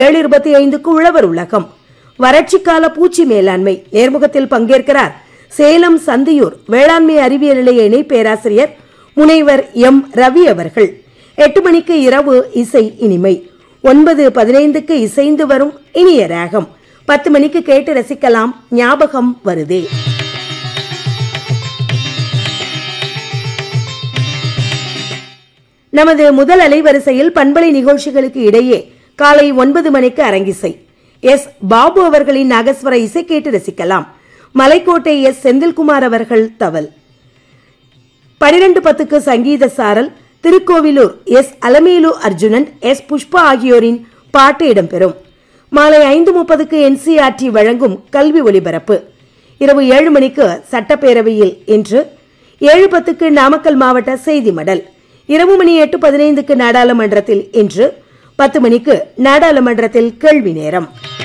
ஏழு இருபத்தி ஐந்துக்கு உழவர் உலகம் வறட்சிக்கால பூச்சி மேலாண்மை நேர்முகத்தில் பங்கேற்கிறார் சேலம் சந்தியூர் வேளாண்மை அறிவியல் நிலைய இணை பேராசிரியர் முனைவர் எம் ரவி அவர்கள் எட்டு மணிக்கு இரவு இசை இனிமை ஒன்பது பதினைந்துக்கு இசைந்து வரும் இனிய ராகம் பத்து மணிக்கு கேட்டு ரசிக்கலாம் ஞாபகம் வருதே நமது முதல் அலைவரிசையில் பண்பலை நிகழ்ச்சிகளுக்கு இடையே காலை ஒன்பது மணிக்கு அரங்கிசை எஸ் பாபு அவர்களின் நாகஸ்வர இசை கேட்டு ரசிக்கலாம் மலைக்கோட்டை எஸ் செந்தில்குமார் அவர்கள் தவல் பனிரெண்டு பத்துக்கு சங்கீத சாரல் திருக்கோவிலூர் எஸ் அலமேலு அர்ஜுனன் எஸ் புஷ்பா ஆகியோரின் பாட்டு இடம்பெறும் மாலை ஐந்து முப்பதுக்கு என்சிஆர்டி வழங்கும் கல்வி ஒலிபரப்பு இரவு ஏழு மணிக்கு சட்டப்பேரவையில் இன்று ஏழு பத்துக்கு நாமக்கல் மாவட்ட செய்தி மடல் இரவு மணி எட்டு பதினைந்துக்கு நாடாளுமன்றத்தில் இன்று பத்து மணிக்கு நாடாளுமன்றத்தில் கேள்வி நேரம்